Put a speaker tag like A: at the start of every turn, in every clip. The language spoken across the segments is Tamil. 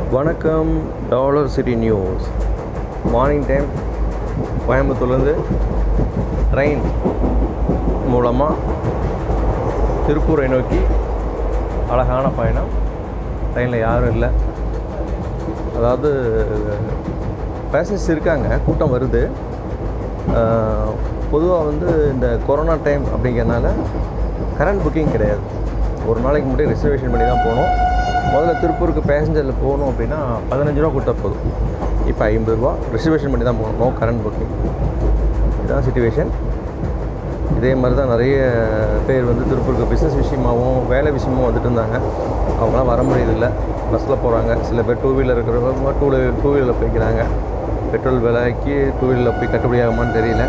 A: வணக்கம் dollar city news morning time கோயம்புத்தூர்லேருந்து ட்ரெயின் மூலமாக திருப்பூரை நோக்கி அழகான பயணம் ட்ரெயினில் யாரும் இல்லை அதாவது பேசஞ்சர்ஸ் இருக்காங்க கூட்டம் வருது பொதுவாக வந்து இந்த கொரோனா டைம் அப்படிங்கிறனால கரண்ட் புக்கிங் கிடையாது ஒரு நாளைக்கு முன்னாடி ரிசர்வேஷன் பண்ணி தான் போகணும் முதல்ல திருப்பூருக்கு பேசஞ்சரில் போகணும் அப்படின்னா பதினஞ்சு ரூபா கொடுத்தா போதும் இப்போ ஐம்பது ரூபா ரிசர்வேஷன் பண்ணி தான் போகணும் நோ கரண்ட் புக்கிங் இதுதான் சுச்சுவேஷன் இதே மாதிரி தான் நிறைய பேர் வந்து திருப்பூருக்கு பிஸ்னஸ் விஷயமாகவும் வேலை விஷயமாகவும் வந்துட்டு இருந்தாங்க அவங்களாம் வர முடியறதில்ல பஸ்ஸில் போகிறாங்க சில பேர் டூ வீலர் இருக்கிறவங்க டூ டூ வீலரில் போய்க்கிறாங்க பெட்ரோல் விலைக்கு டூ வீலரில் போய் கட்டுப்படியாகுமான்னு தெரியல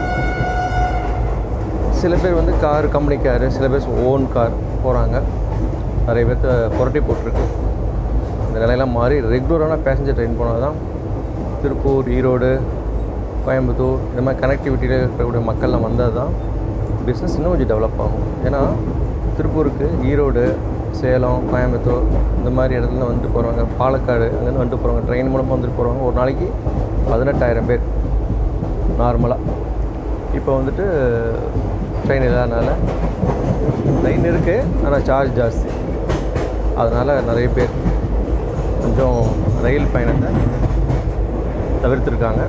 A: சில பேர் வந்து கார் கம்பெனி காரு சில பேர் ஓன் கார் போகிறாங்க நிறைய பேர்த்த புரட்டி போட்டிருக்கு இந்த நிலையெல்லாம் மாறி ரெகுலரான பேசஞ்சர் ட்ரெயின் போனால் தான் திருப்பூர் ஈரோடு கோயம்புத்தூர் இந்த மாதிரி கனெக்டிவிட்டியில் இருக்கக்கூடிய மக்கள்லாம் வந்தால் தான் பிஸ்னஸ் இன்னும் கொஞ்சம் டெவலப் ஆகும் ஏன்னா திருப்பூருக்கு ஈரோடு சேலம் கோயம்புத்தூர் இந்த மாதிரி இடத்துல வந்துட்டு போகிறவங்க பாலக்காடு அங்கேருந்து வந்துட்டு போகிறவங்க ட்ரெயின் மூலமாக வந்துட்டு போகிறவங்க ஒரு நாளைக்கு பதினெட்டாயிரம் பேர் நார்மலாக இப்போ வந்துட்டு ட்ரெயின் இல்லாதனால ட்ரெயின் இருக்குது ஆனால் சார்ஜ் ஜாஸ்தி அதனால் நிறைய பேர் கொஞ்சம் ரயில் பயணத்தை தவிர்த்துருக்காங்க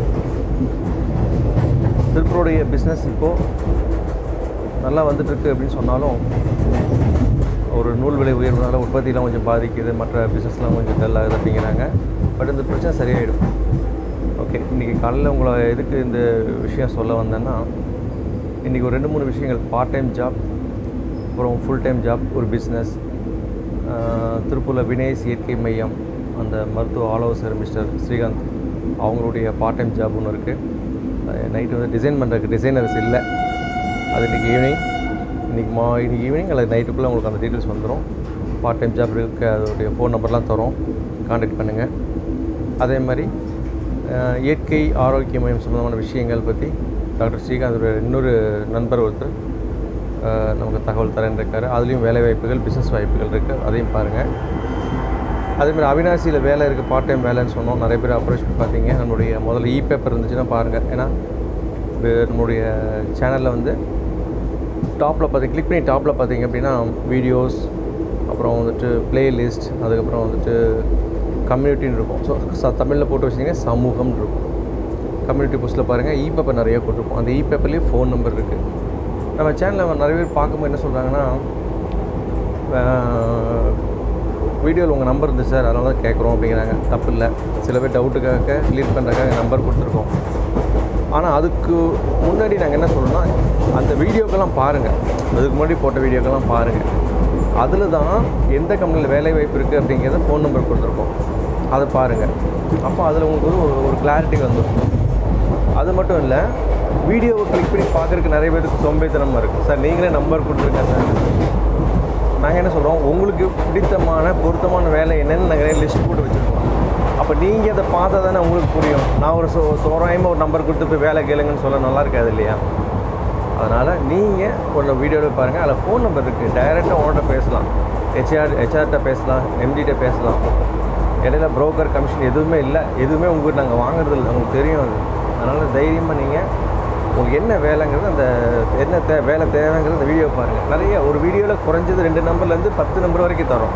A: திருப்பூருடைய பிஸ்னஸ் இப்போது நல்லா வந்துட்டுருக்கு அப்படின்னு சொன்னாலும் ஒரு நூல் விலை உயர்வுனால உற்பத்திலாம் கொஞ்சம் பாதிக்குது மற்ற பிஸ்னஸ்லாம் கொஞ்சம் டல் ஆகுது அப்படிங்கிறாங்க பட் இந்த பிரச்சனை சரியாயிடும் ஓகே இன்றைக்கி காலையில் உங்களை எதுக்கு இந்த விஷயம் சொல்ல வந்தேன்னா இன்றைக்கி ஒரு ரெண்டு மூணு விஷயங்கள் பார்ட் டைம் ஜாப் அப்புறம் ஃபுல் டைம் ஜாப் ஒரு பிஸ்னஸ் திருப்பூரில் வினேஷ் இயற்கை மையம் அந்த மருத்துவ ஆலோசகர் மிஸ்டர் ஸ்ரீகாந்த் அவங்களுடைய பார்ட் டைம் ஜாப் ஒன்று இருக்குது நைட்டு வந்து டிசைன் பண்ணுறதுக்கு டிசைனர்ஸ் இல்லை அது இன்றைக்கி ஈவினிங் இன்றைக்கி மா இன்றைக்கி ஈவினிங் அல்லது நைட்டுக்குள்ளே உங்களுக்கு அந்த டீட்டெயில்ஸ் வந்துடும் பார்ட் டைம் ஜாப் இருக்குது அதோடைய ஃபோன் நம்பர்லாம் தரோம் காண்டாக்ட் பண்ணுங்கள் அதே மாதிரி அஹ், இயற்கை ஆரோக்கிய மையம் சம்மந்தமான விஷயங்கள் பற்றி டாக்டர் ஸ்ரீகாந்தோட இன்னொரு நண்பர் ஒருத்தர் அஹ், நமக்கு தகவல் தரேன் இருக்காரு அதுலேயும் வேலை வாய்ப்புகள் பிஸ்னஸ் வாய்ப்புகள் இருக்குது அதையும் பாருங்கள் அதேமாதிரி அவினாசியில் வேலை இருக்குது பார்ட் டைம் வேலைன்னு சொன்னோம் நிறைய பேர் அப்ரோச் பார்த்தீங்க நம்மளுடைய முதல்ல இ பேப்பர் இருந்துச்சுன்னா பாருங்கள் ஏன்னா இது நம்மளுடைய சேனலில் வந்து டாப்பில் பார்த்து கிளிக் பண்ணி டாப்பில் பார்த்தீங்க அப்படின்னா வீடியோஸ் அப்புறம் வந்துட்டு பிளேலிஸ்ட் அதுக்கப்புறம் வந்துட்டு கம்யூனிட்டின்னு இருக்கும் ஸோ ச தமிழில் போட்டு வச்சிங்கன்னா சமூகம்னு இருக்கும் கம்யூனிட்டி போஸ்ட்டில் பாருங்கள் இ பேப்பர் நிறைய போட்டிருப்போம் அந்த இ பேப்பர்லேயே ஃபோன் நம்பர் இருக்குது நம்ம சேனலில் நிறைய பேர் பார்க்கும்போது என்ன சொல்கிறாங்கன்னா வீடியோவில் உங்கள் நம்பர் இருந்துச்சு சார் அதனால தான் கேட்குறோம் அப்படிங்கிறாங்க தப்பு இல்லை சில பேர் டவுட்டுக்காக கிளியர் பண்ணுறதுக்காக நம்பர் கொடுத்துருக்கோம் ஆனால் அதுக்கு முன்னாடி நாங்கள் என்ன சொல்லணும்னா அந்த வீடியோக்கெல்லாம் பாருங்கள் அதுக்கு முன்னாடி போட்ட வீடியோக்கெல்லாம் பாருங்கள் அதில் தான் எந்த கம்பெனியில் வேலை வாய்ப்பு இருக்குது அப்படிங்கிறத ஃபோன் நம்பர் கொடுத்துருக்கோம் அதை பாருங்கள் அப்போ அதில் உங்களுக்கு வந்து ஒரு ஒரு கிளாரிட்டி வந்துடும் அது மட்டும் இல்லை வீடியோவை கிளிக் பண்ணி பார்க்குறதுக்கு நிறைய பேருக்கு சோம்பேறித்தனமாக இருக்குது சார் நீங்களே நம்பர் கொடுத்துருக்கேன் சார் நாங்கள் என்ன சொல்கிறோம் உங்களுக்கு பிடித்தமான பொருத்தமான வேலை என்னன்னு நாங்கள் லிஸ்ட் போட்டு வச்சுருக்கோம் அப்போ நீங்கள் அதை பார்த்தா தானே உங்களுக்கு புரியும் நான் ஒரு சோ தோராயமாக ஒரு நம்பர் கொடுத்து போய் வேலை கேளுங்கன்னு சொல்ல நல்லா இருக்காது இல்லையா அதனால் நீங்கள் ஒரு வீடியோவில் பாருங்கள் அதில் ஃபோன் நம்பர் இருக்குது டைரெக்டாக உங்கள்கிட்ட பேசலாம் ஹெச்ஆர் ஹெச்ஆர்கிட்ட பேசலாம் எம்டிகிட்ட பேசலாம் இடையில புரோக்கர் கமிஷன் எதுவுமே இல்லை எதுவுமே உங்களுக்கு நாங்கள் வாங்குறது இல்லை உங்களுக்கு தெரியும் அது அதனால் தைரியமாக நீங்கள் உங்களுக்கு என்ன வேலைங்கிறது அந்த என்ன தே வேலை தேவைங்கிறது அந்த வீடியோ பாருங்கள் நிறைய ஒரு வீடியோவில் குறைஞ்சது ரெண்டு நம்பர்லேருந்து பத்து நம்பர் வரைக்கும் தரோம்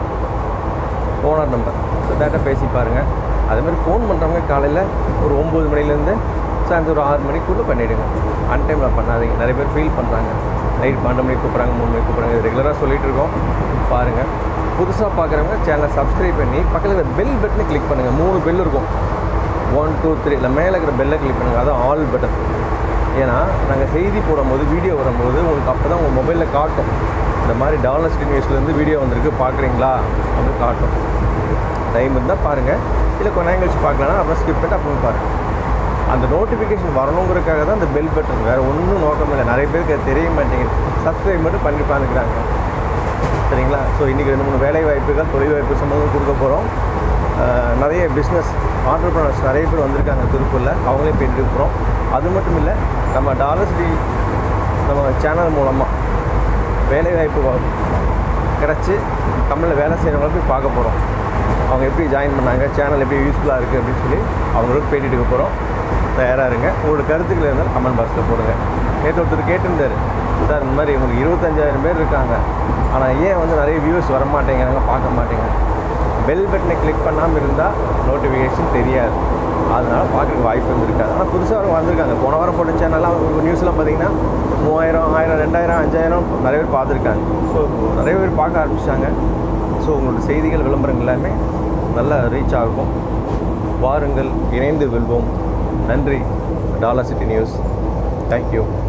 A: ஓனர் நம்பர் ஸோ டேட்டா பேசி பாருங்கள் அதேமாதிரி ஃபோன் பண்ணுறவங்க காலையில் ஒரு ஒம்பது மணிலேருந்து சாயந்தரம் ஒரு ஆறு மணிக்குள்ளே பண்ணிவிடுங்க அன்டைமில் பண்ணாதீங்க நிறைய பேர் ஃபீல் பண்ணுறாங்க நைட் பன்னெண்டு மணிக்கு கூப்பிட்றாங்க மூணு மணிக்கு கூப்பிட்றாங்க ரெகுலராக சொல்லிகிட்டு இருக்கோம் பாருங்கள் புதுசாக பார்க்குறவங்க சேனலை சப்ஸ்கிரைப் பண்ணி பக்கத்தில் பெல் பட்டனை கிளிக் பண்ணுங்கள் மூணு பெல் இருக்கும் ஒன் டூ த்ரீ இல்லை மேலே இருக்கிற பெல்லை கிளிக் பண்ணுங்கள் அதான் ஆல் பட்டன் ஏன்னா நாங்கள் செய்தி போடும்போது வீடியோ வரும்போது உங்களுக்கு அப்போ தான் உங்கள் மொபைலில் காட்டும் இந்த மாதிரி டாலர் ஸ்கிரீன் நியூஸ்லேருந்து வீடியோ வந்திருக்கு பார்க்குறீங்களா அப்படின்னு காட்டும் டைம் இருந்தால் பாருங்கள் இல்லை கொஞ்ச நேரம் கழிச்சு பார்க்கலன்னா அப்புறம் ஸ்கிப் பண்ணிட்டு அப்புறம் பாருங்கள் அந்த நோட்டிஃபிகேஷன் வரணுங்கிறதுக்காக தான் அந்த பெல் பட்டன் வேறு ஒன்றும் நோக்கம் இல்லை நிறைய பேருக்கு அது தெரிய மாட்டேங்குது சப்ஸ்கிரைப் மட்டும் பண்ணி பார்த்துக்கிறாங்க சரிங்களா ஸோ இன்றைக்கி ரெண்டு மூணு வேலை வாய்ப்புகள் தொழில் வாய்ப்பு சம்மந்தம் கொடுக்க போகிறோம் நிறைய பிஸ்னஸ் ஆண்டர்பிரனர்ஸ் நிறைய பேர் வந்திருக்காங்க திருப்பூரில் அவங்களே போயிட்டு இருக்கிறோம் அது மட்டும் இல்லை நம்ம டாலர் சிட்டி நம்ம சேனல் மூலமாக வேலைவாய்ப்பு வ- கிடச்சி கம்பெனியில் வேலை செய்கிறவங்கள போய் பார்க்க போகிறோம் அவங்க எப்படி ஜாயின் பண்ணாங்க சேனல் எப்படி யூஸ்ஃபுல்லாக இருக்குது அப்படின்னு சொல்லி அவங்களுக்கு பேட்டி எடுக்க போகிறோம் தயாராக இருங்க உங்களோட கருத்துக்கள் இருந்தால் கமெண்ட் பாக்ஸில் போடுங்க நேற்று ஒருத்தர் கேட்டிருந்தார் சார் இந்த மாதிரி உங்களுக்கு இருபத்தஞ்சாயிரம் பேர் இருக்காங்க ஆனால் ஏன் வந்து நிறைய வியூஸ் வர மாட்டேங்கிறாங்க பார்க்க மாட்டேங்க பெல் பட்டனை கிளிக் பண்ணாமல் இருந்தால் நோட்டிஃபிகேஷன் தெரியாது அதனால் பார்க்குறதுக்கு வாய்ப்பு இருந்திருக்காது ஆனால் புதுசாக அவங்க வந்திருக்காங்க போன வாரம் போட்ட சேனல்லாம் நியூஸ்லாம் பார்த்தீங்கன்னா மூவாயிரம் ஆயிரம் ரெண்டாயிரம் அஞ்சாயிரம் நிறைய பேர் பார்த்துருக்காங்க ஸோ நிறைய பேர் பார்க்க ஆரம்பிச்சிட்டாங்க ஸோ உங்களோட செய்திகள் விளம்பரங்கள் எல்லாமே நல்லா ரீச் ஆகும் வாருங்கள் இணைந்து வெல்வோம் நன்றி டாலர் சிட்டி நியூஸ் தேங்க்யூ